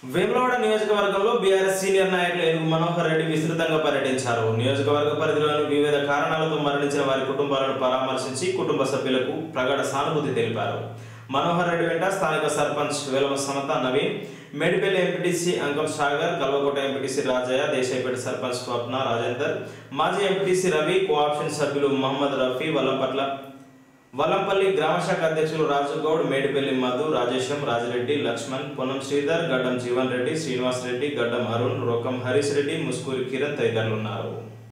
వేములవాడ నియోజకవర్గంలో BRS senior నాయకులు ఏనుగు మనోహర్ రెడ్డి విస్తృతంగా పర్యటించారు నియోజకవర్గ పరిధిలోని వివిధ కారణాలతో మరణించిన వారి కుటుంబాలను పరామర్శించి కుటుంబ సభ్యులకు ప్రగాఢ సానుభూతి తెలిపారు మనోహర్ రెడ్డి వెంట స్థానిక సర్పంచ్ వేలమ సమత నవీన్ మేడిపల్లి ఎంపీటీసీ అంకం సాగర్ కల్వకోట ఎంపీటీసీ రాజయ్య దేశాయిపేట సర్పంచ్ స్వప్న రాజేందర్ మాజీ ఎంపీటీసీ రవి కోఆప్షన్ సభ్యులు మహమ్మద్ రఫీ వల్లంపట్ల వల్లంపల్లి గ్రామ శాఖ అధ్యక్షులు రాజుగౌడ్ మేడిపల్లి మధు రాజేశం రాజిరెడ్డి లక్ష్మణ్ పొన్నం శ్రీధర్ గడ్డం జీవన్ రెడ్డి శ్రీనివాస్ రెడ్డి గడ్డం అరుణ్ రోకం హరీష్ రెడ్డి ముస్కూరి కిరణ్ తదితరులు ఉన్నారు